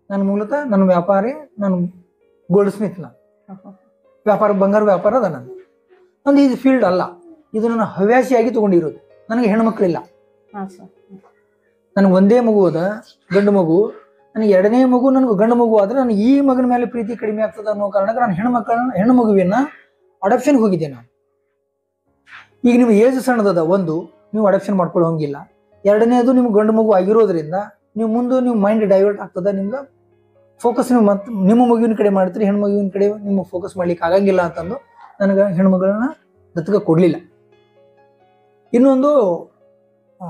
ನನ್ನ ಮೂಲತಃ ನನ್ನ ವ್ಯಾಪಾರಿ ನಾನು ಗೋಲ್ಡ್ ಸ್ಮಿತ್ ನಾನು ವ್ಯಾಪಾರ ಬಂಗಾರ ವ್ಯಾಪಾರ ಅದ ನಾನು ನಂದು ಇದು ಫೀಲ್ಡ್ ಅಲ್ಲ ಇದು ನನ್ನ ಹವ್ಯಾಸಿಯಾಗಿ ತಗೊಂಡಿರೋದು ನನಗೆ ಹೆಣ್ಮಕ್ಳಿಲ್ಲ ಹಾ ಸರ್ ನನಗೆ ಒಂದೇ ಮಗು ಅದ ಗಂಡು ಮಗು ನನಗೆ ಎರಡನೇ ಮಗು ನನಗೆ ಗಂಡು ಮಗು ಆದ್ರೆ ನನಗೆ ಈ ಮಗನ ಮೇಲೆ ಪ್ರೀತಿ ಕಡಿಮೆ ಆಗ್ತದ ಅನ್ನೋ ಕಾರಣಕ್ಕೆ ನಾನು ಹೆಣ್ಣು ಮಕ್ಕಳನ್ನ ಹೆಣ್ಣು ಮಗುವಿನ ಅಡಾಪ್ಷನ್ಗೆ ಹೋಗಿದ್ದೆ ನಾನು ಈಗ ನಿಮ್ಮ ಏಜ್ ಸಣ್ಣದದ ಒಂದು ನೀವು ಅಡಾಪ್ಷನ್ ಮಾಡ್ಕೊಳ್ಳೋ ಹಂಗಿಲ್ಲ ಎರಡನೇದು ನಿಮ್ಗೆ ಗಂಡು ಮಗು ಆಗಿರೋದ್ರಿಂದ ನೀವು ಮುಂದೆ ನೀವು ಮೈಂಡ್ ಡೈವರ್ಟ್ ಆಗ್ತದ ನಿಮ್ಗೆ ಫೋಕಸ್ ನೀವು ಮತ್ತೆ ನಿಮ್ಮ ಮಗುವಿನ ಕಡೆ ಮಾಡ್ತೀರಿ ಹೆಣ್ಣು ಮಗುವಿನ ಕಡೆ ನಿಮ್ಮ ಫೋಕಸ್ ಮಾಡ್ಲಿಕ್ಕೆ ಆಗಂಗಿಲ್ಲ ಅಂತಂದು ನನಗೆ ಹೆಣ್ಮಗಳನ್ನ ದತ್ತಕ ಕೊಡಲಿಲ್ಲ ಇನ್ನೊಂದು ಆ,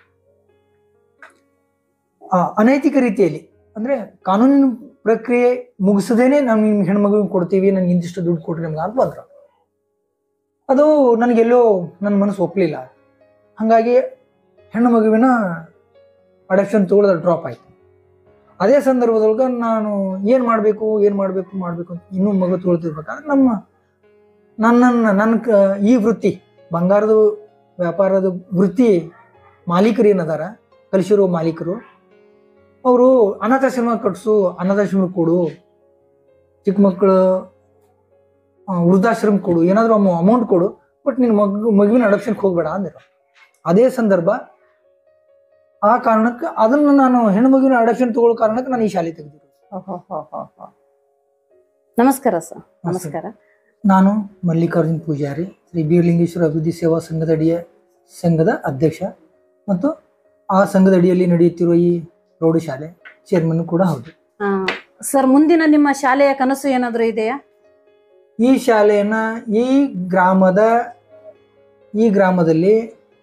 ಆ, ಅನೈತಿಕ ರೀತಿಯಲ್ಲಿ ಅಂದ್ರೆ ಕಾನೂನಿನ ಪ್ರಕ್ರಿಯೆ ಮುಗಿಸದೇನೆ ನಾವು ನಿಮ್ಗೆ ಹೆಣ್ಮಗುವಿಗೆ ಕೊಡ್ತೀವಿ ನನಗೆ ಇಂತಿಷ್ಟು ದುಡ್ಡು ಕೊಟ್ರಿ ನಮ್ಗೆ ಅಂತ ಬಂದ್ರು ಅದು ನನಗೆಲ್ಲೋ ನನ್ನ ಮನಸ್ಸು ಒಪ್ಪಲಿಲ್ಲ ಹಾಗಾಗಿ ಹೆಣ್ಣು ಮಗುವಿನ ಅಡಕ್ಷನ್ ತಗೊಳ್ಳೋದು ಡ್ರಾಪ್ ಆಯ್ತು ಅದೇ ಸಂದರ್ಭದೊಳಗೆ ನಾನು ಏನು ಮಾಡಬೇಕು ಏನು ಮಾಡಬೇಕು ಮಾಡಬೇಕು ಅಂತ ಇನ್ನೂ ಮಗು ತೊಗೊಳ್ತಿರ್ಬೇಕಾದ್ರೆ ನಮ್ಮ ನನ್ನ ನನ್ನ ಕ- ಈ ವೃತ್ತಿ ಬಂಗಾರದ ವ್ಯಾಪಾರದ ವೃತ್ತಿ ಮಾಲೀಕರು ಏನದಾರ ಕಲಿಸಿರೋ ಮಾಲೀಕರು ಅವರು ಅನಾಥಾಶ್ರಮ ಕಟ್ಸು ಅನಾಥಾಶ್ರಮ ಕೊಡು ಚಿಕ್ಕ ಮಕ್ಕಳು ಆ, ವೃದ್ಧಾಶ್ರಮ ಕೊಡು ಏನಾದರೂ ಅಮೌಂಟ್ ಕೊಡು ಬಟ್ ನಿನ್ನ ಮಗು ಮಗುವಿನ ಅಡಕ್ಷನ್ಗೆ ಹೋಗ್ಬೇಡ ಅಂದರು ಅದೇ ಸಂದರ್ಭ ಆ ಕಾರಣಕ್ಕೆ ಅದನ್ನು ನಾನು ಹೆಣ್ಣು ಮಗುವಿನ ಅಡಕ್ಷನ್ ತಗೊಳ್ಳೋ ಕಾರಣಕ್ಕೆ ನಾನು ಈ ಶಾಲೆ ತೆಗೆದಿರೋದು ನಮಸ್ಕಾರ ಸರ್ ನಮಸ್ಕಾರ ನಾನು ಮಲ್ಲಿಕಾರ್ಜುನ್ ಪೂಜಾರಿ ಶ್ರೀ ಬೀರಲಿಂಗೇಶ್ವರ ಅಭಿವೃದ್ಧಿ ಸೇವಾ ಸಂಘದ ಅಡಿಯ ಸಂಘದ ಅಧ್ಯಕ್ಷ ಮತ್ತು ಆ ಸಂಘದ ಅಡಿಯಲ್ಲಿ ನಡೆಯುತ್ತಿರುವ ಈ ಪ್ರೌಢಶಾಲೆ ಚೇರ್ಮನ್ ಕೂಡ ಹೌದು ಆ, ಸರ್ ಮುಂದಿನ ನಿಮ್ಮ ಶಾಲೆಯ ಕನಸು ಏನಾದರೂ ಇದೆಯಾ ಈ ಶಾಲೆಯನ್ನ ಈ ಗ್ರಾಮದ ಈ ಗ್ರಾಮದಲ್ಲಿ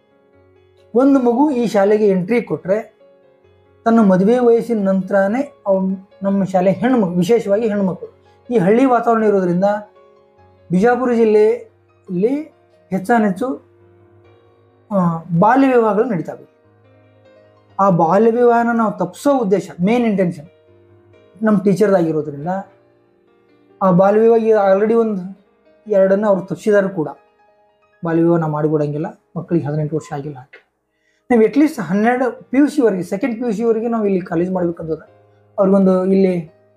ಒಂದು ಮಗು ಈ ಶಾಲೆಗೆ ಎಂಟ್ರಿ ಕೊಟ್ರೆ ತನ್ನ ಮದುವೆ ವಯಸ್ಸಿನ ನಂತರನೇ ಅವ್ ನಮ್ಮ ಶಾಲೆ ಹೆಣ್ಣು ವಿಶೇಷವಾಗಿ ಹೆಣ್ಣುಮಕ್ಕಳು ಈ ಹಳ್ಳಿ ವಾತಾವರಣ ಇರೋದ್ರಿಂದ ಬಿಜಾಪುರ ಜಿಲ್ಲೆಯಲ್ಲಿ ಹೆಚ್ಚಾನೆಚ್ಚು ಆ, ಬಾಲ್ಯ ವಿವಾಹಗಳು ನಡೀತಾವೆ ಆ ಬಾಲ್ಯ ವಿವಾಹನ ನಾವು ತಪ್ಪಿಸೋ ಉದ್ದೇಶ ಮೇನ್ ಇಂಟೆನ್ಷನ್ ನಮ್ಮ ಟೀಚರ್ದಾಗಿರೋದ್ರಿಂದ ಆ ಬಾಲ್ಯ ವಿವಾಹ ಆಲ್ರೆಡಿ ಒಂದು ಎರಡನ್ನ ಅವ್ರು ತಪ್ಪಿಸಿದಾರು ಕೂಡ ಬಾಲ್ಯ ವಿವಾಹ ನಾವು ಮಾಡಿಕೊಡಂಗಿಲ್ಲ ಮಕ್ಕಳಿಗೆ ಹದಿನೆಂಟು ವರ್ಷ ಆಗಿಲ್ಲ ನಾವು ಅಟ್ಲೀಸ್ಟ್ ಹನ್ನೆರಡು ಪಿ ಯು ಸಿವರೆಗೆ ಸೆಕೆಂಡ್ ಪಿ ಯು ಸಿವರೆಗೆ ನಾವು ಇಲ್ಲಿ ಕಾಲೇಜ್ ಮಾಡ್ಬೇಕಂತದ ಅವ್ರಿಗೊಂದು ಇಲ್ಲಿ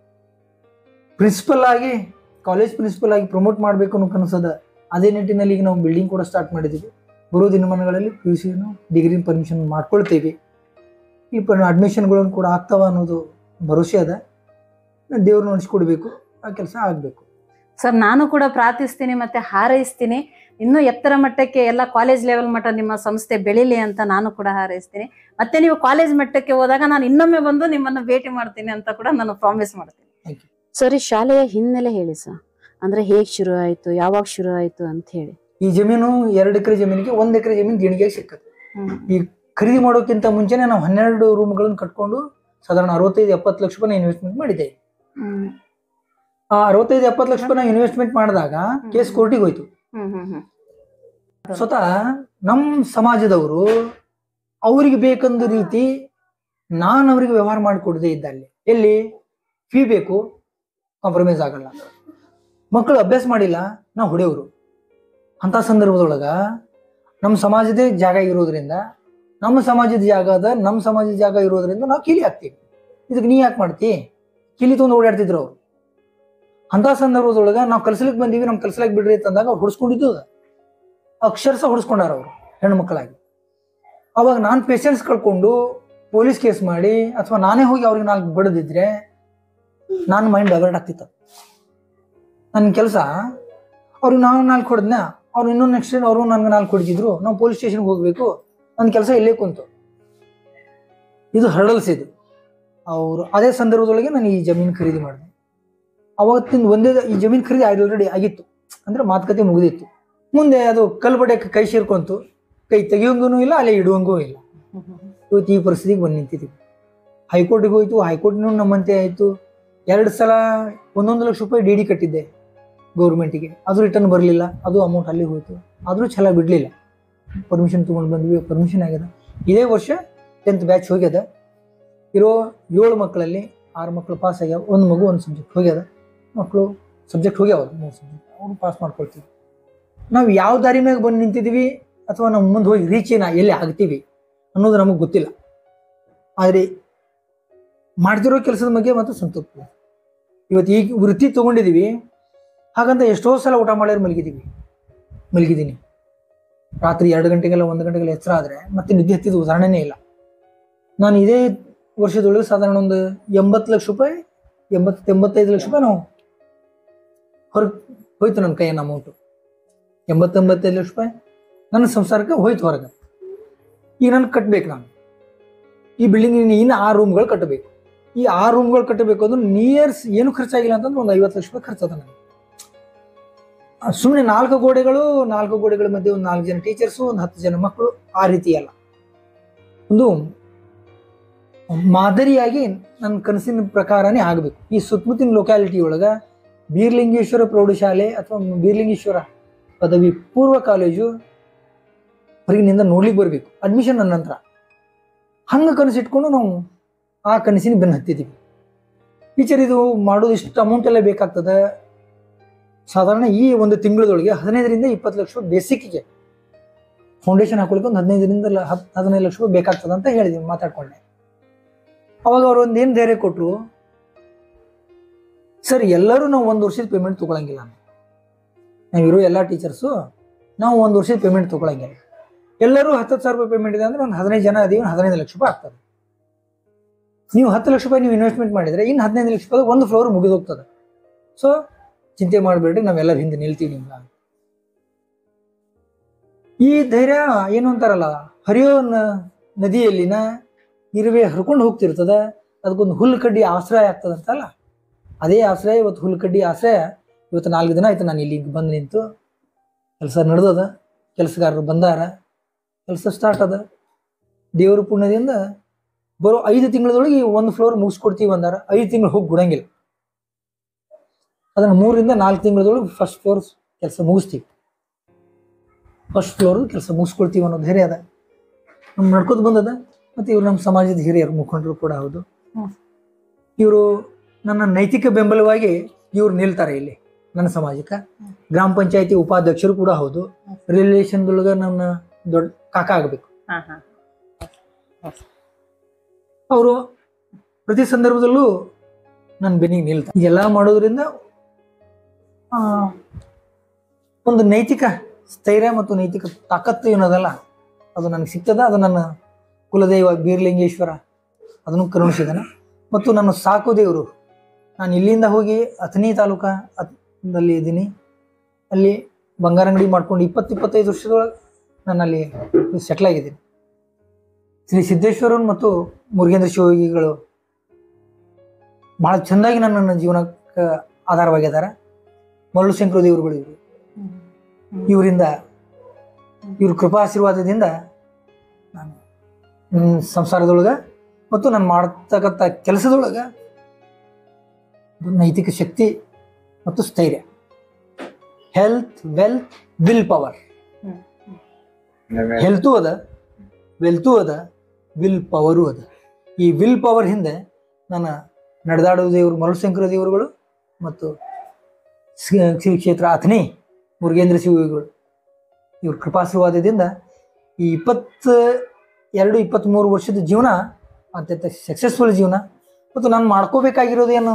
ಪ್ರಿನ್ಸಿಪಲ್ ಆಗಿ ಕಾಲೇಜ್ ಪ್ರಿನ್ಸಿಪಲ್ ಆಗಿ ಪ್ರಮೋಟ್ ಮಾಡಬೇಕು ಅನ್ನೋ ಕನಸದ ಅದೇ ನಿಟ್ಟಿನಲ್ಲಿ ಈಗ ನಾವು ಬಿಲ್ಡಿಂಗ್ ಕೂಡ ಸ್ಟಾರ್ಟ್ ಮಾಡಿದ್ದೀವಿ ಬರೋ ದಿನಮಾನಗಳಲ್ಲಿ ಪಿ ಯು ಸಿನು ಡಿಗ್ರಿ ಪರ್ಮಿಷನ್ ಮಾಡ್ಕೊಳ್ತೇವೆ ಈ ಪ ಅಡ್ಮಿಷನ್ಗಳನ್ನು ಕೂಡ ಆಗ್ತಾವ ಅನ್ನೋದು ಭರವಸೆ ಅದ ದೇವ್ರು ನಡೆಸ್ಕೊಡ್ಬೇಕು ಆ ಕೆಲಸ ಆಗಬೇಕು ಸರ್ ನಾನು ಕೂಡ ಪ್ರಾರ್ಥಿಸ್ತೀನಿ ಮತ್ತೆ ಹಾರೈಸ್ತೀನಿ ಇನ್ನೂ ಎತ್ತರ ಮಟ್ಟಕ್ಕೆ ಎಲ್ಲ ಕಾಲೇಜ್ ಲೆವೆಲ್ ಮಟ್ಟ ನಿಮ್ಮ ಸಂಸ್ಥೆ ಬೆಳಿಲಿ ಅಂತ ನಾನು ಕೂಡ ಹಾರೈಸ್ತೀನಿ ಮತ್ತೆ ನೀವು ಕಾಲೇಜ್ ಮಟ್ಟಕ್ಕೆ ಹೋದಾಗ ನಾನು ಇನ್ನೊಮ್ಮೆ ಬಂದು ನಿಮ್ಮನ್ನು ಭೇಟಿ ಮಾಡ್ತೀನಿ ಅಂತ ಕೂಡ ನಾನು ಪ್ರಾಮಿಸ್ ಮಾಡ್ತೀನಿ Thank you. ಸರ್ ಈ ಶಾಲೆಯ ಹಿನ್ನೆಲೆ ಹೇಳಿ ಸರ್ ಅಂದ್ರೆ ಹೇಗ್ ಶುರು ಆಯ್ತು ಯಾವಾಗ ಶುರು ಆಯ್ತು ಅಂತ ಹೇಳಿ ಈ ಜಮೀನು ಎರಡು ಎಕರೆ ಜಮೀನಿಗೆ ಒಂದು ಎಕರೆ ಜಮೀನು ದೇಣಿಗೆಗೆ ಸಿಕ್ಕತ್ತೆ ಈ ಖರೀದಿ ಮಾಡೋಕ್ಕಿಂತ ಮುಂಚೆನೆ ನಾವು ಹನ್ನೆರಡು ರೂಮ್ಗಳನ್ನು ಕಟ್ಕೊಂಡು ಸಾಧಾರಣ ಅರವತ್ತೈದು ಎಪ್ಪತ್ತು ಲಕ್ಷ ರೂಪಾಯಿ ಇನ್ವೆಸ್ಟ್ಮೆಂಟ್ ಮಾಡಿದ್ದೆ ಹ್ಮ್ ಆ ಅರವತ್ತೈದು ಎಪ್ಪತ್ತು ಲಕ್ಷ ರೂಪಾಯಿ ನಾವು ಇನ್ವೆಸ್ಟ್ಮೆಂಟ್ ಮಾಡಿದಾಗ ಕೇಸ್ ಕೋರ್ಟಿಗೆ ಹೋಯ್ತು ಹ್ಮ್ ಹ್ಮ್ ಹ್ಮ್ ಸ್ವತಃ ನಮ್ಮ ಸಮಾಜದವರು ಅವರಿಗೆ ಬೇಕಂದ ರೀತಿ ನಾನು ಅವರಿಗೆ ವ್ಯವಹಾರ ಮಾಡಿಕೊಡದೇ ಇದ್ದ ಅಲ್ಲಿ ಎಲ್ಲಿ ಫೀ ಬೇಕು ಕಾಂಪ್ರಮೈಸ್ ಆಗಲ್ಲ ಮಕ್ಕಳು ಅಭ್ಯಾಸ ಮಾಡಿಲ್ಲ ನಾವು ಹೊಡೆಯವರು ಅಂಥ ಸಂದರ್ಭದೊಳಗ ನಮ್ಮ ಸಮಾಜದೇ ಜಾಗ ಇರೋದ್ರಿಂದ ನಮ್ಮ ಸಮಾಜದ ಜಾಗ ಅದ ನಮ್ಮ ಸಮಾಜದ ಜಾಗ ಇರೋದ್ರಿಂದ ನಾವು ಕೀಲಿ ಹಾಕ್ತೀವಿ ಇದಕ್ಕೆ ನೀ ಯಾಕೆ ಮಾಡ್ತಿ ಕೀಲಿ ತೊಗೊಂಡು ಓಡಾಡ್ತಿದ್ರು ಅವ್ರು ಅಂಥ ಸಂದರ್ಭದೊಳಗ ನಾವು ಕಲ್ಸಲಿಕ್ಕೆ ಬಂದೀವಿ ನಮ್ ಕಲ್ಸಲಿಕ್ಕೆ ಬಿಡ್ರಿ ಅಂತಂದಾಗ ಅವ್ರು ಹೊಡ್ಸ್ಕೊಂಡಿದ್ದು ಅದ. ಅಕ್ಷರಸ ಹೊಡ್ಸ್ಕೊಂಡಾರ ಅವರು ಹೆಣ್ಣು ಮಕ್ಕಳಾಗಿ ಅವಾಗ ನಾನು ಪೇಷನ್ಸ್ ಕಳ್ಕೊಂಡು ಪೊಲೀಸ್ ಕೇಸ್ ಮಾಡಿ ಅಥವಾ ನಾನೇ ಹೋಗಿ ಅವ್ರಿಗೆ ನಾಲ್ಕು ಬಡದಿದ್ರೆ ನನ್ನ ಮೈಂಡ್ ಡೈವರ್ಟ್ ಆಗ್ತಿತ್ತು ನನ್ನ ಕೆಲಸ ಅವ್ರಿಗೆ ನಾವು ನಾಲ್ಕು ಹೊಡೆದ್ನ ಅವ್ರು ಇನ್ನೊಂದು ನೆಕ್ಸ್ಟ್ ಅವರು ನನ್ಗೆ ನಾಲ್ಕು ಹೊಡಿತಿದ್ರು ನಾವು ಪೊಲೀಸ್ ಸ್ಟೇಷನ್ಗೆ ಹೋಗ್ಬೇಕು ನನ್ನ ಕೆಲಸ ಇಲ್ಲೇ ಕುಂತು ಇದು ಹರ್ಡಲ್ಸ್ ಇದು ಅವರು ಅದೇ ಸಂದರ್ಭದೊಳಗೆ ನಾನು ಈ ಜಮೀನು ಖರೀದಿ ಮಾಡಿದೆ ಅವತ್ತಿಂದ ಒಂದೇ ಈ ಜಮೀನು ಖರೀದಿ ಆಲ್ರೆಡಿ ಆಗಿತ್ತು ಅಂದ್ರೆ ಮಾತುಕತೆ ಮುಗಿದಿತ್ತು ಮುಂದೆ ಅದು ಕಲ್ಬಡಕ್ಕೆ ಕೈ ಸೇರ್ಕೊಂತು ಕೈ ತೆಗಿಯೋಂಗೂ ಇಲ್ಲ ಅಲ್ಲೇ ಇಡುವಂಗೂ ಇಲ್ಲ ಇವತ್ತು ಈ ಪರಿಸ್ಥಿತಿಗೆ ಬಂದು ನಿಂತಿದ್ದೀವಿ ಹೈಕೋರ್ಟಿಗೆ ಹೋಯ್ತು ಹೈಕೋರ್ಟ್ನೂ ನಮ್ಮಂತೆ ಆಯಿತು ಎರಡು ಸಲ ಒಂದೊಂದು ಲಕ್ಷ ರೂಪಾಯಿ ಡಿ ಡಿ ಕಟ್ಟಿದ್ದೆ ಗೌರ್ಮೆಂಟಿಗೆ ಅದು ರಿಟರ್ನ್ ಬರಲಿಲ್ಲ ಅದು ಅಮೌಂಟ್ ಅಲ್ಲಿ ಹೋಯ್ತು ಆದರೂ ಛಲ ಬಿಡಲಿಲ್ಲ ಪರ್ಮಿಷನ್ ತೊಗೊಂಡು ಬಂದ್ವಿ ಪರ್ಮಿಷನ್ ಆಗ್ಯದ ಇದೇ ವರ್ಷ ಟೆಂತ್ ಬ್ಯಾಚ್ ಹೋಗ್ಯದ ಇರೋ ಏಳು ಮಕ್ಕಳಲ್ಲಿ ಆರು ಮಕ್ಕಳು ಪಾಸ್ ಆಗ್ಯಾವ ಒಂದು ಮಗು ಒಂದು ಸಬ್ಜೆಕ್ಟ್ ಹೋಗ್ಯದ ಮಕ್ಕಳು ಸಬ್ಜೆಕ್ಟ್ ಹೋಗ್ಯಾವ ಮೂರು ಸಬ್ಜೆಕ್ಟ್ ಅವ್ರು ಪಾಸ್ ಮಾಡ್ಕೊಳ್ತೀವಿ ನಾವು ಯಾವ ದಾರಿ ಮ್ಯಾಗ ಬಂದು ನಿಂತಿದ್ದೀವಿ ಅಥವಾ ನಾವು ಮುಂದೆ ಹೋಗಿ ರೀಚ್ ಏನ ಎಲ್ಲಿ ಆಗ್ತೀವಿ ಅನ್ನೋದು ನಮಗೆ ಗೊತ್ತಿಲ್ಲ ಆದರೆ ಮಾಡ್ತಿರೋ ಕೆಲಸದ ಬಗ್ಗೆ ಮತ್ತು ಸಂತೃಪ್ತಿ ಇವತ್ತು ಈಗ ವೃತ್ತಿ ತಗೊಂಡಿದೀವಿ ಹಾಗಂತ ಎಷ್ಟೋ ಸಲ ಊಟ ಮಾಡಿದ್ರೆ ಮಲಗಿದೀವಿ ಮಲಗಿದ್ದೀನಿ ರಾತ್ರಿ ಎರಡು ಗಂಟೆಗೆಲ್ಲ ಒಂದು ಗಂಟೆಗೆಲ್ಲ ಎಚ್ಚರ ಆದರೆ ಮತ್ತೆ ನಿದ್ದೆ ಹತ್ತಿದ ಉದಾಹರಣೆನೇ ಇಲ್ಲ ನಾನು ಇದೇ ವರ್ಷದೊಳಗೆ ಸಾಧಾರಣ ಒಂದು ಎಂಬತ್ತು ಲಕ್ಷ ರೂಪಾಯಿ ಎಂಬತ್ತು ಎಂಬತ್ತೈದು ಲಕ್ಷ ರೂಪಾಯಿ ನಾವು ಹೊರಗೆ ಹೋಯ್ತು ನನ್ನ ಕೈಯನ್ನು ಅಮೌಂಟು ಎಂಬತ್ತೊಂಬತ್ತೈದು ಲಕ್ಷ ರೂಪಾಯಿ ನನ್ನ ಸಂಸಾರಕ್ಕೆ ಹೋಯ್ತು ಹೊರಗೆ ಈಗ ನಾನು ಕಟ್ಬೇಕು ನಾನು ಈ ಬಿಲ್ಡಿಂಗ್ ಇನ್ನು ಆರು ರೂಮ್ಗಳು ಕಟ್ಟಬೇಕು ಈ ಆರು ರೂಮ್ಗಳು ಕಟ್ಟಬೇಕು ಅಂದ್ರೆ ನಿಯರ್ಸ್ ಏನು ಖರ್ಚಾಗಿಲ್ಲ ಅಂತಂದ್ರೆ ಒಂದು ಐವತ್ತು ಲಕ್ಷ ರೂಪಾಯಿ ಖರ್ಚದ ನನಗೆ ಸುಮ್ಮನೆ ನಾಲ್ಕು ಗೋಡೆಗಳು ನಾಲ್ಕು ಗೋಡೆಗಳ ಮಧ್ಯೆ ಒಂದು ನಾಲ್ಕು ಜನ ಟೀಚರ್ಸು ಒಂದು ಹತ್ತು ಜನ ಮಕ್ಕಳು ಆ ರೀತಿ ಅಲ್ಲ ಒಂದು ಮಾದರಿಯಾಗಿ ನನ್ನ ಕನಸಿನ ಪ್ರಕಾರನೇ ಆಗಬೇಕು ಈ ಸುತ್ತಮುತ್ತಿನ ಲೊಕ್ಯಾಲಿಟಿ ಒಳಗೆ ಬೀರ್ಲಿಂಗೇಶ್ವರ ಪ್ರೌಢಶಾಲೆ ಅಥವಾ ಬೀರ್ಲಿಂಗೇಶ್ವರ ಪದವಿ ಪೂರ್ವ ಕಾಲೇಜು ಹೊರಗಿನಿಂದ ನೋಡ್ಲಿಕ್ಕೆ ಬರಬೇಕು ಅಡ್ಮಿಷನ್ ನನ್ನ ನಂತರ ಹಂಗೆ ಕನಸಿಟ್ಕೊಂಡು ನಾವು ಆ ಕನಸಿನ ಬೆನ್ನು ಹತ್ತಿದ್ದೀವಿ ಟೀಚರ್ ಇದು ಮಾಡೋದು ಇಷ್ಟು ಅಮೌಂಟ್ ಎಲ್ಲ ಬೇಕಾಗ್ತದೆ ಸಾಧಾರಣ ಈ ಒಂದು ತಿಂಗಳದೊಳಗೆ ಹದಿನೈದರಿಂದ ಇಪ್ಪತ್ತು ಲಕ್ಷ ರೂಪಾಯಿ ಬೇಸಿಕ್ಗೆ ಫೌಂಡೇಶನ್ ಹಾಕೊಳಿಕ್ಕೆ ಒಂದು ಹದಿನೈದರಿಂದ ಲ- ಹತ್ ಹದಿನೈದು ಲಕ್ಷ ರೂಪಾಯಿ ಬೇಕಾಗ್ತದೆ ಅಂತ ಹೇಳಿದ್ವಿ ಮಾತಾಡ್ಕೊಂಡೆ ಅವಾಗ ಅವ್ರು ಒಂದು ಏನು ಧೈರ್ಯ ಕೊಟ್ಟರು ಸರ್ ಎಲ್ಲರೂ ನಾವು ಒಂದು ವರ್ಷದ ಪೇಮೆಂಟ್ ತೊಗೊಳಂಗಿಲ್ಲ ನಾವಿರೋ ಎಲ್ಲ ಟೀಚರ್ಸು ನಾವು ಒಂದು ವರ್ಷದ ಪೇಮೆಂಟ್ ತೊಗೊಳಂಗಿಲ್ಲ ಎಲ್ಲರೂ ಹತ್ತು ಸಾವಿರ ರೂಪಾಯಿ ಪೇಮೆಂಟ್ ಇದೆ ಅಂದ್ರೆ ಒಂದು ಹದಿನೈದು ಜನ ಅದೀವಿ ಒಂದು ಹದಿನೈದು ಲಕ್ಷ ರೂಪಾಯಿ ಆಗ್ತದೆ ನೀವು ಹತ್ತು ಲಕ್ಷ ರೂಪಾಯಿ ನೀವು ಇನ್ವೆಸ್ಟ್ಮೆಂಟ್ ಮಾಡಿದ್ರೆ ಇನ್ನು ಹದಿನೈದು ಲಕ್ಷ ರೂಪಾಯಿ ಒಂದು ಫ್ಲೋರ್ ಮುಗಿದು ಹೋಗ್ತದೆ ಸೊ ಚಿಂತೆ ಮಾಡಬೇಡ್ರಿ ನಾವೆಲ್ಲರ ಹಿಂದೆ ನಿಲ್ತೀವಿ ನಿಮ್ಗೆ ಈ ಧೈರ್ಯ ಏನು ಅಂತಾರಲ್ಲ ಹರಿಯೋ ನ- ನದಿಯಲ್ಲಿನ ಇರುವೆ ಹರ್ಕೊಂಡು ಹೋಗ್ತಿರ್ತದ ಅದಕ್ಕೊಂದು ಹುಲ್ಲು ಕಡ್ಡಿ ಆಶ್ರಯ ಆಗ್ತದಂತಲ್ಲ ಅದೇ ಆಶ್ರಯ ಇವತ್ತು ಹುಲ್ಲು ಕಡ್ಡಿ ಆಶ್ರಯ ಇವತ್ತು ನಾಲ್ಕು ದಿನ ಆಯ್ತು ನಾನು ಇಲ್ಲಿಗೆ ಬಂದು ನಿಂತು ಕೆಲಸ ನಡೆದದ ಕೆಲಸಗಾರರು ಬಂದಾರ ಕೆಲಸ ಸ್ಟಾರ್ಟ್ ಅದ ದೇವರ ಪುಣ್ಯದಿಂದ ಬರೋ ಐದು ತಿಂಗಳದೊಳಗೆ ಈ ಒಂದು ಫ್ಲೋರ್ ಮುಗಿಸ್ಕೊಡ್ತೀವಿ ಅಂದಾರ ಐದು ತಿಂಗಳು ಹೋಗಿ ಬಿಡಂಗಿಲ್ಲ ಅದನ್ನು ಮೂರರಿಂದ ನಾಲ್ಕು ತಿಂಗಳದೊಳಗೆ ಫಸ್ಟ್ ಫ್ಲೋರ್ ಕೆಲಸ ಮುಗಿಸ್ತೀವಿ ಫಸ್ಟ್ ಫ್ಲೋರ್ ಕೆಲಸ ಮುಗಿಸ್ಕೊಳ್ತೀವಿ ಅನ್ನೋ ಧೈರ್ಯ ಅದ ನಮ್ ನಡ್ಕೋತ ಬಂದದ ಮತ್ತು ಇವ್ರು ನಮ್ಮ ಸಮಾಜದ ಹಿರಿಯರು ಮುಖಂಡರು ಕೂಡ ಹೌದು ಹ್ಮ್. ಇವರು ನನ್ನ ನೈತಿಕ ಬೆಂಬಲವಾಗಿ ಇವ್ರು ನಿಲ್ತಾರೆ ಇಲ್ಲಿ ನನ್ನ ಸಮಾಜಕ್ಕೆ ಗ್ರಾಮ ಪಂಚಾಯತಿ ಉಪಾಧ್ಯಕ್ಷರು ಕೂಡ ಹೌದು ರಿಲೇಷನ್ದೊಳಗೆ ನನ್ನ ದೊಡ್ಡ ಕಾಕ ಆಗಬೇಕು ಹಾ ಹಾ ಅವರು ಪ್ರತಿ ಸಂದರ್ಭದಲ್ಲೂ ನನ್ನ ಬೆನ್ನಿಗೆ ನಿಲ್ತಾರೆ ಇದೆಲ್ಲ ಮಾಡೋದ್ರಿಂದ ಆ, ಒಂದು ನೈತಿಕ ಸ್ಥೈರ್ಯ ಮತ್ತು ನೈತಿಕ ತಾಕತ್ತು ಏನದಲ್ಲ ಅದು ನನಗೆ ಸಿಗ್ತದ ಅದು ನನ್ನ ಕುಲದೈವ ಬೀರ್ಲಿಂಗೇಶ್ವರ ಅದನ್ನು ಕರುಣಿಸಿದಾನೆ ಮತ್ತು ನನ್ನ ಸಾಕು ದೇವರು ನಾನು ಇಲ್ಲಿಂದ ಹೋಗಿ ಅಥಣಿ ತಾಲೂಕ ದಲ್ಲಿ ಇದ್ದೀನಿ ಅಲ್ಲಿ ಬಂಗಾರ ಅಂಗಡಿ ಮಾಡ್ಕೊಂಡು ಇಪ್ಪತ್ತು ಇಪ್ಪತ್ತೈದು ವರ್ಷದೊಳಗೆ ನಾನು ಅಲ್ಲಿ ಸೆಟ್ಲ್ ಆಗಿದ್ದೀನಿ ಶ್ರೀ ಸಿದ್ದೇಶ್ವರನ್ ಮತ್ತು ಮುರುಗೇಂದ್ರ ಶಿವಯೋಗಿಗಳು ಬಹಳ ಚೆಂದಾಗಿ ನನ್ನ ಜೀವನಕ್ಕೆ ಆಧಾರವಾಗಿದ್ದಾರೆ ಮರಳು ಶಂಕರ ದೇವರುಗಳು ಇವರು ಇವರಿಂದ ಇವ್ರ ಕೃಪಾಶೀರ್ವಾದದಿಂದ ನಾನು ನನ್ನ ಸಂಸಾರದೊಳಗೆ ಮತ್ತು ನಾನು ಮಾಡ್ತಕ್ಕಂಥ ಕೆಲಸದೊಳಗೆ ಒಂದು ನೈತಿಕ ಶಕ್ತಿ ಮತ್ತು ಸ್ಥೈರ್ಯ health wealth will power health ಅದ ವೆಲ್ತು ಅದ ವಿಲ್ ಪವರು ಅದ ಈ ವಿಲ್ ಪವರ್ ಹಿಂದೆ ನನ್ನ ನಡೆದಾಡುವ ದೇವರು ಮರುಳಶಂಕರ ದೇವರುಗಳು ಮತ್ತು ಶ್ರೀ- ಶ್ರೀ ಕ್ಷೇತ್ರ ಅಥಣಿ ಮುರುಗೇಂದ್ರ ಶಿವಗಳು ಇವ್ರ ಕೃಪಾಶೀರ್ವಾದದಿಂದ ಈ ಇಪ್ಪತ್ತ ಎರಡು ಇಪ್ಪತ್ತ್ಮೂರು ವರ್ಷದ ಜೀವನ ಅತ್ಯಂತ ಸಕ್ಸಸ್ಫುಲ್ ಜೀವನ ಮತ್ತು ನಾನು ಮಾಡ್ಕೋಬೇಕಾಗಿರೋದೇನು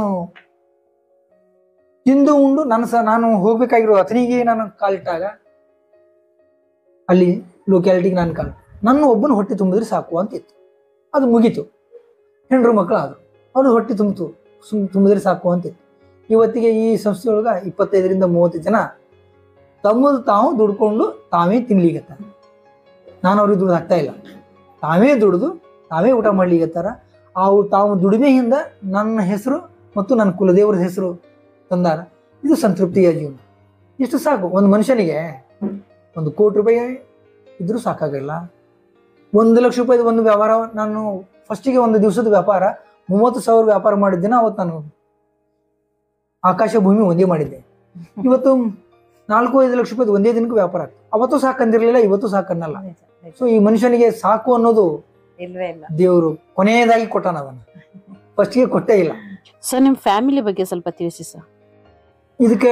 ತಿಂದು ಉಂಡು ನಾನು ಸಹ ನಾನು ಹೋಗ್ಬೇಕಾಗಿರೋ ಅಥಣಿಗೆ ನಾನು ಕಾಲಿಟ್ಟಾಗ ಅಲ್ಲಿ ಲೊಕ್ಯಾಲಿಟಿಗೆ ನಾನು ಕಾಲು ನನ್ನ ಒಬ್ಬನ ಹೊಟ್ಟೆ ತುಂಬಿದ್ರೆ ಸಾಕು ಅಂತಿತ್ತು ಅದು ಮುಗೀತು ಹೆಂಡ್ರು ಮಕ್ಕಳು ಆದರು ಅವ್ರು ಹೊಟ್ಟೆ ತುಂಬಿತು ಸುಮ್ ತುಂಬಿದ್ರೆ ಸಾಕು ಅಂತಿತ್ತು ಇವತ್ತಿಗೆ ಈ ಸಂಸ್ಥೆಯೊಳಗೆ ಇಪ್ಪತ್ತೈದರಿಂದ ಮೂವತ್ತು ಜನ ತಮ್ಮದು ತಾವು ದುಡ್ಕೊಂಡು ತಾವೇ ತಿನ್ಲಿಕತ್ತಾರ ನಾನು ಅವ್ರಿಗೆ ದುಡ್ಡು ಹಾಕ್ತಾ ಇಲ್ಲ ತಾವೇ ದುಡಿದು ತಾವೇ ಊಟ ಮಾಡ್ಲಿಕತ್ತಾರ ಆ ಊ- ತಾವು ದುಡಿಮೆಯಿಂದ ನನ್ನ ಹೆಸರು ಮತ್ತು ನನ್ನ ಕುಲದೇವರ ಹೆಸರು ತಂದಾರ ಇದು ಸಂತೃಪ್ತಿಯ ಜೀವನ ಇಷ್ಟು ಸಾಕು ಒಂದು ಮನುಷ್ಯನಿಗೆ ಒಂದು ಕೋಟಿ ರೂಪಾಯಿ ಇದ್ರೂ ಸಾಕಾಗಲ್ಲ ಒಂದು ಲಕ್ಷ ರೂಪಾಯಿದು ಒಂದು ವ್ಯವಹಾರ ನಾನು ಫಸ್ಟಿಗೆ ಒಂದು ದಿವಸದ ವ್ಯಾಪಾರ ಮೂವತ್ತು ಸಾವಿರ ವ್ಯಾಪಾರ ಮಾಡಿದ್ದೇನೆ ಅವತ್ತು ನಾನು ಆಕಾಶ ಭೂಮಿ ಒಂದೇ ಮಾಡಿದ್ದೆ ಇವತ್ತು ನಾಲ್ಕು ಐದು ಲಕ್ಷ ರೂಪಾಯಿ ಒಂದೇ ದಿನಕ್ಕೆ ವ್ಯಾಪಾರ ಆಗ್ತದೆ ಅವತ್ತು ಸಾಕಂದಿರಲಿಲ್ಲ ಇವತ್ತು ಸಾಕನ್ನಲ್ಲ ನಿಜ, ನಿಜ. ಸೊ ಈ ಮನುಷ್ಯನಿಗೆ ಸಾಕು ಅನ್ನೋದು ಇಲ್ವೇ ಇಲ್ಲ ದೇವರು ಕೊನೆಯದಾಗಿ ಕೊಟ್ಟಾನ ಅದನ್ನು ಫಸ್ಟಿಗೆ ಕೊಟ್ಟೇ ಇಲ್ಲ ಸರ್ ನಿಮ್ ಫ್ಯಾಮಿಲಿ ಬಗ್ಗೆ ಸ್ವಲ್ಪ ತಿಳಿಸಿ ಸರ್ ಇದಕ್ಕೆ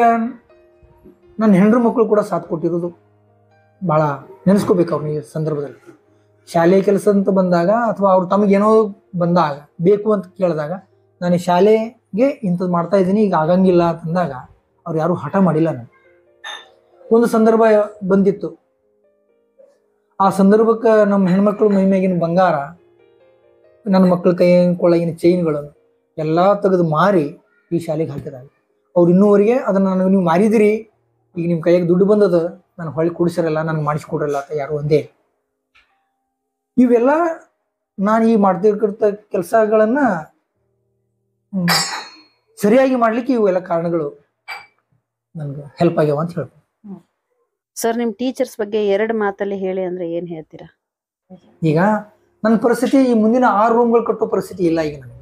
ನನ್ನ ಹೆಂಡ್ರು ಮಕ್ಕಳು ಕೂಡ ಸಾಥ್ ಕೊಟ್ಟಿರೋದು ಭಾಳ ನೆನೆಸ್ಕೋಬೇಕು ಅವ್ರನ್ನ ಈ ಸಂದರ್ಭದಲ್ಲಿ ಶಾಲೆ ಕೆಲಸ ಅಂತ ಬಂದಾಗ ಅಥವಾ ಅವ್ರು ತಮಗೇನೋ ಬಂದಾಗ ಬೇಕು ಅಂತ ಕೇಳಿದಾಗ ನಾನು ಈ ಶಾಲೆಗೆ ಇಂಥದ್ದು ಮಾಡ್ತಾ ಇದ್ದೀನಿ ಈಗ ಆಗಂಗಿಲ್ಲ ಅಂತಂದಾಗ ಅವ್ರು ಯಾರು ಹಠ ಮಾಡಿಲ್ಲ ನಾನು ಒಂದು ಸಂದರ್ಭ ಬಂದಿತ್ತು ಆ ಸಂದರ್ಭಕ್ಕೆ ನಮ್ಮ ಹೆಣ್ಮಕ್ಳು ಮೈ ಮ್ಯಾಗಿನ ಬಂಗಾರ ನನ್ನ ಮಕ್ಕಳ ಕೈ ಕೊಳ್ಳಗಿನ ಚೈನ್ಗಳನ್ನು ಎಲ್ಲ ತೆಗೆದು ಮಾರಿ ಈ ಶಾಲೆಗೆ ಹಾಕಿದಾಗ ಅವ್ರು ಇನ್ನೂವರೆಗೆ ಅದನ್ನ ನನಗೆ ನೀವು ಮಾರಿದಿರಿ ಈಗ ನಿಮ್ಮ ಕೈಯಾಗ ದುಡ್ಡು ಬಂದದ ನಾನು ಹೊಳ್ಳಿ ಕೊಡಿಸಿರಲ್ಲ ನನಗೆ ಮಾಡಿಸ್ಕೊಡ್ರಲ್ಲ ಅಂತ ಯಾರು ಒಂದೇ ಇವೆಲ್ಲ ನಾನು ಈ ಮಾಡ್ತಿರ್ತ ಕೆಲಸಗಳನ್ನ ಸರಿಯಾಗಿ ಮಾಡ್ಲಿಕ್ಕೆ ಇವೆಲ್ಲ ಕಾರಣಗಳು ನನ್ಗೆ ಹೆಲ್ಪ್ ಆಗ್ಯಾವ ಅಂತ ಹೇಳ್ಬೋದು ಸರ್ ನಿಮ್ ಟೀಚರ್ಸ್ ಬಗ್ಗೆ ಎರಡು ಮಾತಲ್ಲಿ ಹೇಳಿ ಅಂದ್ರೆ ಏನ್ ಹೇಳ್ತೀರಾ ಈಗ ನನ್ನ ಪರಿಸ್ಥಿತಿ ಈ ಮುಂದಿನ ಆರು ರೂಮ್ಗಳು ಕಟ್ಟೋ ಪರಿಸ್ಥಿತಿ ಇಲ್ಲ ಈಗ ನನಗೆ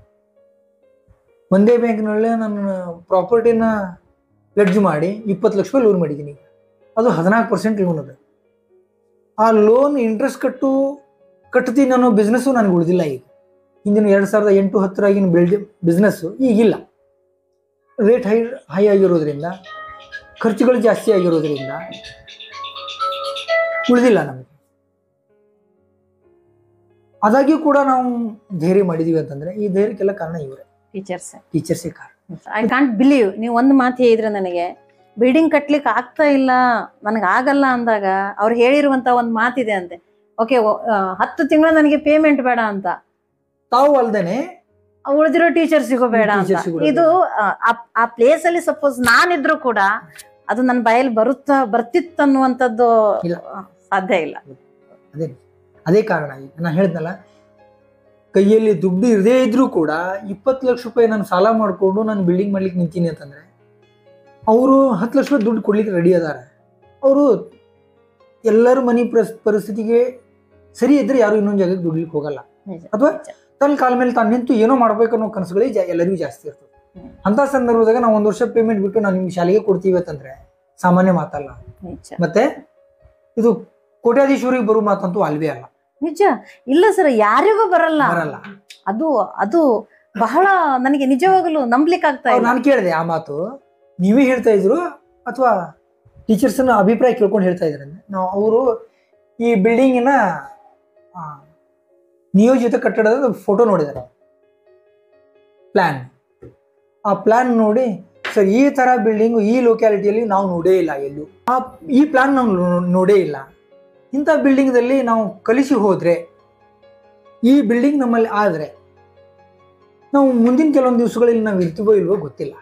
ಒಂದೇ ಬ್ಯಾಂಕ್ನಲ್ಲೇ ನನ್ನ ಪ್ರಾಪರ್ಟಿನ ಪ್ಲೆಡ್ಜ್ ಮಾಡಿ ಇಪ್ಪತ್ತು ಲಕ್ಷ ರೂಪಾಯಿ ಲೋನ್ ಮಾಡಿದ್ದೀನಿ ಈಗ ಅದು ಹದಿನಾಲ್ಕು ಪರ್ಸೆಂಟ್ ಲೋನ್ ಅದ ಆ ಲೋನ್ ಇಂಟ್ರೆಸ್ಟ್ ಕಟ್ಟು ಕಟ್ತೀನಿ ಅನ್ನೋ ಬಿಸ್ನೆಸ್ಸು ನನಗೆ ಉಳಿದಿಲ್ಲ ಈಗ ಹಿಂದಿನ ಎರಡು ಸಾವಿರದ ಎಂಟು ಹತ್ತರಾಗಿನ ಬಿಲ್ಡ್ ಬಿಸ್ನೆಸ್ಸು ಈಗಿಲ್ಲ ರೇಟ್ ಹೈ ಹೈ ಆಗಿರೋದ್ರಿಂದ ಖರ್ಚುಗಳು ಜಾಸ್ತಿ ಆಗಿರೋದ್ರಿಂದ ಉಳಿದಿಲ್ಲ ನಮಗೆ ಆದಾಗ್ಯೂ ಕೂಡ ನಾವು ಧೈರ್ಯ ಮಾಡಿದೀವಿ ಅಂತಂದ್ರೆ ಈ ಧೈರ್ಯಕ್ಕೆಲ್ಲ ಕಾರಣ ಇವರೇ ಟೀಚರ್ಸ್ ಟೀಚರ್ಸೇ ಕಾರಣ ಐ ಕಾಂಟ್ ಬಿಲೀವ್ ನೀವು ಒಂದು ಮಾತು ಹೇಳಿದ್ರೆ ನನಗೆ ಬಿಲ್ಡಿಂಗ್ ಕಟ್ಲಿಕ್ಕೆ ಆಗ್ತಾ ಇಲ್ಲ ನನಗೆ ಆಗಲ್ಲ ಅಂದಾಗ ಅವ್ರು ಹೇಳಿರುವಂತ ಒಂದು ಮಾತಿದೆ ಅಂತೆ ಓಕೆ ಹತ್ತು ತಿಂಗಳು ನನಗೆ ಪೇಮೆಂಟ್ ಬೇಡ ಅಂತ ತಾವು ಅಲ್ದೇನೆ ಉಳಿದಿರೋ ಟೀಚರ್ಸಿಗೂ ಬೇಡ ಅಂತ Teachers ಗೂ ಬೇಡ. ಇದು ಆ- ಆ ಪ್ಲೇಸ್ ಅಲ್ಲಿ ಸಪೋಸ್ ನಾನಿದ್ರು ಕೂಡ ಅದು ನನ್ನ ಬಾಯಲ್ಲಿ ಬರುತ್ತಾ ಬರ್ತಿತ್ತು ಅನ್ನುವಂಥದ್ದು ಇಲ್ಲ. ಆ, ಸಾಧ್ಯ ಇಲ್ಲ ಅದೇ ಅದೇ ಕಾರಣ ಈಗ ನಾನು ಹೇಳಿದ್ನಲ್ಲ ಕೈಯಲ್ಲಿ ದುಡ್ಡು ಇರದೇ ಇದ್ರೂ ಕೂಡ ಇಪ್ಪತ್ತು ಲಕ್ಷ ರೂಪಾಯಿ ನಾನು ಸಾಲ ಮಾಡಿಕೊಂಡು ನಾನು ಬಿಲ್ಡಿಂಗ್ ಮಾಡ್ಲಿಕ್ಕೆ ನಿಂತೀನಿ ಅಂತಂದ್ರೆ ಅವರು ಹತ್ತು ಲಕ್ಷ ರೂಪಾಯಿ ದುಡ್ಡು ಕೊಡ್ಲಿಕ್ಕೆ ರೆಡಿ ಅದಾರೆ ಅವರು ಎಲ್ಲರ ಮನಿ ಪರಿಸ್ ಪರಿಸ್ಥಿತಿಗೆ ಸರಿ ಇದ್ರೆ ಯಾರು ಇನ್ನೊಂದು ಜಾಗಕ್ಕೆ ದುಡ್ಲಿಕ್ಕೆ ಹೋಗಲ್ಲ ನಿಜ, ಅಥವಾ ನಿಜ. ತನ್ನ ಕಾಲ ಮೇಲೆ ತಾನು ನಿಂತು ಏನೋ ಮಾಡ್ಬೇಕು ಅನ್ನೋ ಕನಸುಗಳೇ ಜಾ ಎಲ್ಲರಿಗೂ ಜಾಸ್ತಿ ಇರ್ತದೆ ಹ್ಮ್. ಅಂತ ಸಂದರ್ಭದಾಗ ನಾವು ಒಂದು ವರ್ಷ ಪೇಮೆಂಟ್ ಬಿಟ್ಟು ನಾವು ನಿಮ್ಗೆ ಶಾಲೆಗೆ ಕೊಡ್ತೀವಿ ಅಂತಂದ್ರೆ ಸಾಮಾನ್ಯ ಮಾತಲ್ಲ ನಿಜ ಮತ್ತೆ ಇದು ಕೋಟ್ಯಾಧೀಶ್ವರಿಗೆ ಬರೋ ಮಾತಂತೂ ಅಲ್ವೇ ಅಲ್ಲ ನಿಜ ಇಲ್ಲ ಸರ್ ಯಾರಿಗೂ ಬರಲ್ಲ ಬರಲ್ಲ ಅದು ಅದು ಬಹಳ ನನಗೆ ನಿಜವಾಗಲೂ ನಂಬ್ಲಿಕ್ಕೆ ಆಗ್ತಾ ಇಲ್ಲ ನಾನು ಕೇಳಿದೆ ಆ ಮಾತು ನೀವೇ ಹೇಳ್ತಾ ಇದ್ರು ಅಥವಾ ಟೀಚರ್ಸ್ನ ಅಭಿಪ್ರಾಯ ಕೇಳ್ಕೊಂಡು ಹೇಳ್ತಾ ಇದ್ರೆ ನಾವು ಅವರು ಈ ಬಿಲ್ಡಿಂಗಿನ ನಿಯೋಜಿತ ಕಟ್ಟಡದ ಫೋಟೋ ನೋಡಿದ್ದಾರೆ ಪ್ಲಾನ್ ಆ ಪ್ಲಾನ್ ನೋಡಿ ಸರ್ ಈ ತರ ಬಿಲ್ಡಿಂಗ್ ಈ ಲೊಕ್ಯಾಲಿಟಿಯಲ್ಲಿ ನಾವು ನೋಡೇ ಇಲ್ಲ ಎಲ್ಲೂ ಆ ಈ ಪ್ಲಾನ್ ನಾವು ನೋ- ನೋಡೇ ಇಲ್ಲ ಇಂಥ ಬಿಲ್ಡಿಂಗ್ದಲ್ಲಿ ನಾವು ಕಲಿಸಿ ಹೋದ್ರೆ ಈ ಬಿಲ್ಡಿಂಗ್ ನಮ್ಮಲ್ಲಿ ಆದ್ರೆ ನಾವು ಮುಂದಿನ ಕೆಲವೊಂದು ದಿವಸಗಳಲ್ಲಿ ನಾವು ಇರ್ತೀವೋ ಇಲ್ವೋ ಗೊತ್ತಿಲ್ಲ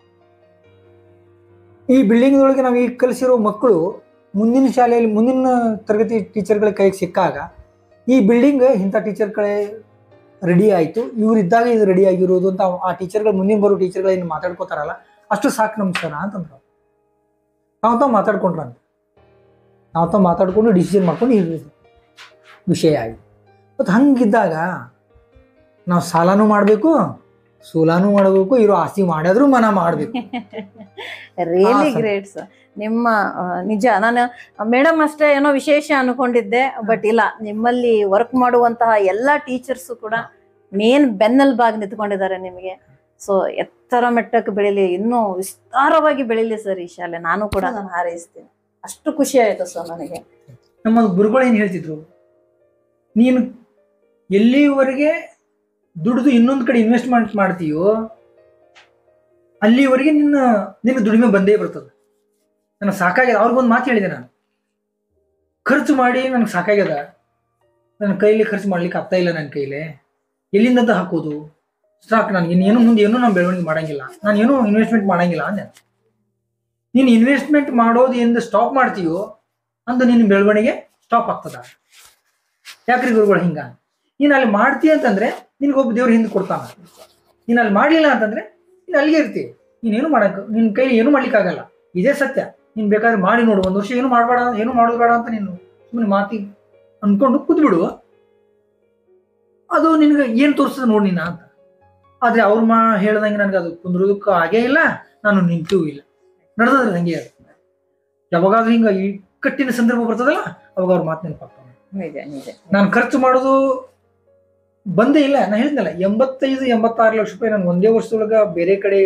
ಈ ಬಿಲ್ಡಿಂಗ್ ಒಳಗೆ ನಾವು ಈಗ ಕಲಿಸಿರೋ ಮಕ್ಕಳು ಮುಂದಿನ ಶಾಲೆಯಲ್ಲಿ ಮುಂದಿನ ತರಗತಿ ಟೀಚರ್ಗಳ ಕೈಗೆ ಸಿಕ್ಕಾಗ ಈ ಬಿಲ್ಡಿಂಗ್ ಇಂಥ ಟೀಚರ್ಗಳೇ ರೆಡಿ ಆಯಿತು ಇವ್ರಿದ್ದಾಗ ಇದು ರೆಡಿ ಆಗಿರೋದು ಅಂತ ಅವ್- ಆ ಟೀಚರ್ಗಳು ಮುಂದಿನ ಬರೋ ಟೀಚರ್ಗಳು ಏನು ಮಾತಾಡ್ಕೋತಾರಲ್ಲ ಅಷ್ಟು ಸಾಕು ನಮ್ಮ ಸರ ಅಂತಂದ್ರು ನಾವು ತಾವು ಮಾತಾಡ್ಕೊಂಡ್ರ ಅಂತ ನಾವು ತಾವು ಮಾತಾಡ್ಕೊಂಡು ಡಿಸಿಷನ್ ಮಾಡ್ಕೊಂಡು ಈ ವಿಷಯ ಆಯಿತು ಮತ್ತು ಹಂಗಿದ್ದಾಗ ನಾವು ಸಾಲನೂ ಮಾಡಬೇಕು ಸೂಲಾನು ಮಾಡಬೇಕು ಇರೋ ಆಸ್ತಿ ಮಾಡಿದ್ರು ಮನ ಮಾಡಬೇಕು ರಿಯಲಿ ಹಾ, ಸರ್. ಗ್ರೇಟ್ ಸರ್ ನಿಮ್ಮ ಆ, ನಿಜ ನಾನು ಮೇಡಮ್ ಅಷ್ಟೇ ಏನೋ ವಿಶೇಷ ಅನ್ಕೊಂಡಿದ್ದೆ ಬಟ್ ಇಲ್ಲ ನಿಮ್ಮಲ್ಲಿ ವರ್ಕ್ ಮಾಡುವಂತಹ ಎಲ್ಲಾ ಟೀಚರ್ಸ್ ಕೂಡ ಮೇನ್ ಬೆನ್ನೆಲುಬಾಗಿ ನಿಂತ್ಕೊಂಡಿದ್ದಾರೆ ನಿಮಗೆ ಸೊ ಎತ್ತರ ಮಟ್ಟಕ್ಕೆ ಬೆಳಿಲಿ ಇನ್ನೂ ವಿಸ್ತಾರವಾಗಿ ಬೆಳಿಲಿ ಸರ್ ಈ ಶಾಲೆ ನಾನು ಕೂಡ ನಾನು ಹಾರೈಸ್ತೀನಿ ಅಷ್ಟು ಖುಷಿ ಆಯ್ತು ಸರ್ ನನಗೆ ನಮ್ಮ ಗುರುಗಳು ಏನು ಹೇಳ್ತಿದ್ರು ನೀನು ಎಲ್ಲಿವರೆಗೆ ದುಡಿದು ಇನ್ನೊಂದು ಕಡೆ ಇನ್ವೆಸ್ಟ್ಮೆಂಟ್ ಮಾಡ್ತೀಯೋ ಅಲ್ಲಿವರೆಗೆ ನಿನ್ನ ನಿನ್ನ ದುಡಿಮೆ ಬಂದೇ ಬರ್ತದೆ ನನಗೆ ಸಾಕಾಗ್ಯದ ಅವ್ರಿಗೊಂದು ಮಾತು ಹೇಳಿದೆ ನಾನು ಖರ್ಚು ಮಾಡಿ ನನಗೆ ಸಾಕಾಗ್ಯದ ನನ್ನ ಕೈಲಿ ಖರ್ಚು ಮಾಡ್ಲಿಕ್ಕೆ ಆಗ್ತಾ ಇಲ್ಲ ನನ್ನ ಕೈಲಿ ಎಲ್ಲಿಂದ ಹಾಕೋದು ಸಾಕು ನನಗೆ ಇನ್ನೇನು ಮುಂದೆ ಏನೂ ನಾನು ಬೆಳವಣಿಗೆ ಮಾಡಂಗಿಲ್ಲ ನಾನು ಏನೂ ಇನ್ವೆಸ್ಟ್ಮೆಂಟ್ ಮಾಡಂಗಿಲ್ಲ ಅಂದೆ ನೀನು ಇನ್ವೆಸ್ಟ್ಮೆಂಟ್ ಮಾಡೋದು ಎಂದು ಸ್ಟಾಪ್ ಮಾಡ್ತೀಯೋ ಅಂದು ನಿನ್ನ ಬೆಳವಣಿಗೆ ಸ್ಟಾಪ್ ಆಗ್ತದ ಯಾಕ್ರಿ ಗುರುಗಳು ಹಿಂಗ ನೀನು ಅಲ್ಲಿ ಮಾಡ್ತೀಯ ಅಂತಂದ್ರೆ ನಿನ್ಗೊಬ್ಬ ದೇವ್ರ ಹಿಂದೆ ಕೊಡ್ತಾನ ನೀನು ಅಲ್ಲಿ ಮಾಡಲಿಲ್ಲ ಅಂತಂದ್ರೆ ನೀನು ಅಲ್ಲಿಗೆ ಇರ್ತೀವಿ ನೀನೇನು ಮಾಡಕ್ಕೆ ನಿನ್ನ ಕೈಲಿ ಏನು ಮಾಡ್ಲಿಕ್ಕಾಗಲ್ಲ ಇದೇ ಸತ್ಯ ನೀನು ಬೇಕಾದ್ರೆ ಮಾಡಿ ನೋಡು ಒಂದು ವರ್ಷ ಏನು ಮಾಡಬೇಡ ಏನು ಮಾಡೋದು ಬೇಡ ಅಂತ ನೀನು ಸುಮ್ಮನೆ ಮಾತಿ ಅನ್ಕೊಂಡು ಕೂತ್ಬಿಡು ಅದು ನಿನ್ಗೆ ಏನು ತೋರಿಸ್ತದೆ ನೋಡಿ ನೀನ ಅಂತ ಆದ್ರೆ ಅವ್ರ ಮಾ ಹೇಳ್ದಂಗೆ ನನಗೆ ಅದು ಕುಂದ್ರೋದಕ್ಕೂ ಆಗೇ ಇಲ್ಲ ನಾನು ನಿಂತೂ ಇಲ್ಲ ನಡೆದ್ರೆ ಹಂಗೆ ಅದು ಯಾವಾಗಾದ್ರೂ ಹಿಂಗ ಇಕ್ಕಟ್ಟಿನ ಸಂದರ್ಭ ಬರ್ತದಲ್ಲ ಅವಾಗ ಅವ್ರ ಮಾತು ನೆನಪಾಗ್ತಾವ ನಿಜ ನಿಜ ನಾನು ಖರ್ಚು ಮಾಡೋದು ಬಂದೇ ಇಲ್ಲ ನಾ ಹೇಳಿದ್ನಲ್ಲ ಎಂಬತ್ತೈದು ಎಂಬತ್ತಾರು ಲಕ್ಷ ರೂಪಾಯಿ ನಾನು ಒಂದೇ ವರ್ಷದೊಳಗ ಬೇರೆ ಕಡೆ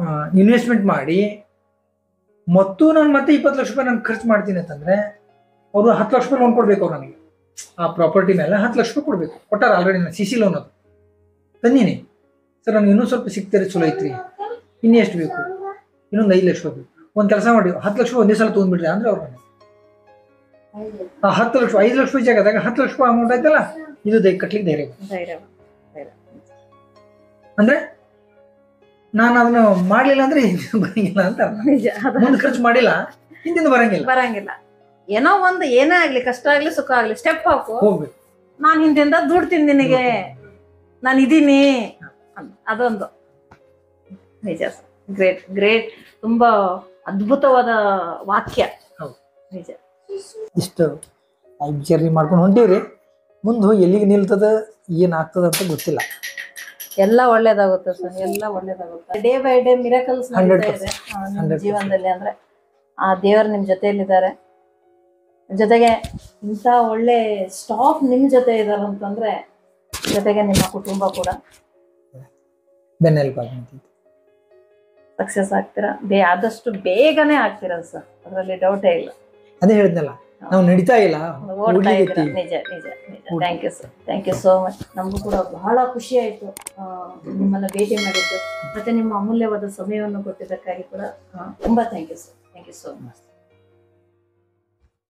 ಇನ್ವೆಸ್ಟ್ಮೆಂಟ್ ಮಾಡಿ ಮತ್ತು ನಾನು ಮತ್ತೆ ಇಪ್ಪತ್ತು ಲಕ್ಷ ರೂಪಾಯಿ ನಾನು ಖರ್ಚು ಮಾಡ್ತೀನಿ ಅಂತಂದ್ರೆ ಅವರು ಹತ್ತು ಲಕ್ಷ ರೂಪಾಯಿ ಲೋನ್ ಕೊಡ್ಬೇಕು ಅವ್ರು ನನಗೆ ಆ ಪ್ರಾಪರ್ಟಿ ಮೇಲೆ ಹತ್ತು ಲಕ್ಷ ರೂಪಾಯಿ ಕೊಡ್ಬೇಕು ಕೊಟ್ಟಾರ ಆಲ್ರೆಡಿ ನಾನು ಸಿ ಸಿ ಲೋನ್ ಅದು ತಂದೀನಿ ಸರ್ ನನಗೆ ಇನ್ನೂ ಸ್ವಲ್ಪ ಸಿಗ್ತಾರೆ ಚಲೋ ಐತ್ರಿ ಇನ್ನೂ ಎಷ್ಟು ಬೇಕು ಇನ್ನೊಂದು ಐದು ಲಕ್ಷ ರೂಪಾಯಿ ಬೇಕು ಒಂದು ಕೆಲಸ ಮಾಡಿ ಹತ್ತು ಲಕ್ಷ ರೂಪಾಯಿ ಒಂದೇ ಸಲ ತೊಗೊಂಡ್ಬಿಡ್ರಿ ಅಂದ್ರೆ ಅವ್ರು ನನಗೆ ಆ ಹತ್ತು ಲಕ್ಷ ಐದು ಲಕ್ಷ ರೂಪಾಯಿ ಜಾಗದಾಗ ಹತ್ತು ಲಕ್ಷ ರೂಪಾಯಿ ಅಮೌಂಟ್ ಆಯ್ತಲ್ಲ ಇದು ದೈ ಕಟ್ಲಿಕ್ಕೆ ಧೈರ್ಯ ಬೇಕು. ಧೈರ್ಯ ಧೈರ್ಯ. ಅಂದ್ರೆ ನಾನು ಅದನ್ನ ಮಾಡ್ಲಿಲ್ಲ ಅಂದ್ರೆ ಹಿಂದಿನ ಬರಂಗಿಲ್ಲ ಅಂತ ಅರ್ಥ. ನಿಜ ಅದು ಮುಂದೆ ಖರ್ಚು ಮಾಡಿಲ್ಲ ಹಿಂದಿನ ಬರಂಗಿಲ್ಲ ಬರಂಗಿಲ್ಲ ಏನೋ ಒಂದು ಏನೇ ಆಗ್ಲಿ ಕಷ್ಟ ಆಗ್ಲಿ ಸುಖ ಆಗ್ಲಿ ಸ್ಟೆಪ್ ಹಾಕು ಹೋಗ್ಬೇಕು ನಾನು ಹಿಂದಿಂದ ದುಡ್ತೀನಿ ನಿನಗೆ ನಾನು ಇದೀನಿ ಅಂತ. ಅದೊಂದು ನಿಜ ಗ್ರೇಟ್ ಗ್ರೇಟ್ ತುಂಬಾ ಅದ್ಭುತವಾದ ವಾಕ್ಯ ಹೌದು. ನಿಜ ಇಷ್ಟು ಲೈಫ್ ಜರ್ನಿ ಮಾಡ್ಕೊಂಡು ಹೊಂಟೀವ್ರಿ ಮುಂದೆ ಹೋಗಿ ಎಲ್ಲಿಗೆ ನಿಲ್ತದ ಏನಾಗ್ತದ ಅಂತ ಗೊತ್ತಿಲ್ಲ ಎಲ್ಲ ಒಳ್ಳೇದಾಗುತ್ತೆ ಸರ್ ಎಲ್ಲ ಒಳ್ಳೇದಾಗುತ್ತೆ ಡೇ ಬೈ ಡೇ ಮಿರಾಕಲ್ಸ್ ನಡೀತಾ ಇದೆ ಆ, ನಿಮ್ಮ 100%. ಜೀವನದಲ್ಲಿ ಅಂದ್ರೆ ಆ ದೇವರು ನಿಮ್ ಜೊತೆಯಲ್ಲಿದ್ದಾರೆ ಜೊತೆಗೆ ಇಂಥ ಒಳ್ಳೆ ಸ್ಟಾಫ್ ನಿಮ್ ಜೊತೆ ಇದಾರೆ ಅಂತಂದ್ರೆ ಜೊತೆಗೆ ನಿಮ್ಮ ಕುಟುಂಬ ಕೂಡ ಬೆನ್ನೆಲುಬು ಆಗಂತ ಸಕ್ಸಸ್ ಆಗ್ತೀರಾ ಬೇ ಆದಷ್ಟು ಬೇಗನೆ ಆಗ್ತೀರಾ ಸರ್ ಅದರಲ್ಲಿ ಡೌಟೇ ಇಲ್ಲ ಅದೇ ಹೇಳಿದ್ನಲ್ಲ ನಾವು ನಡೀತಾ ಇಲ್ಲ ಓಡ್ತಾ ಇದ್ದೀರಾ ಓಡ್ಲಿಕತ್ತೀವಿ. ನಿಜ ನಿಜ ನಿಜ thank you sir thank you so much ನಮಗೂ ಕೂಡ ಬಹಳ ಖುಷಿ ಆಯ್ತು ಆ, ನಿಮ್ಮನ್ನ ಭೇಟಿ ಮಾಡಿದ್ದು ಮತ್ತೆ ನಿಮ್ಮ ಅಮೂಲ್ಯವಾದ ಸಮಯವನ್ನು ಕೊಟ್ಟಿದ್ದಕ್ಕಾಗಿ ಕೂಡ ಆ, ತುಂಬಾ thank you sir thank you so much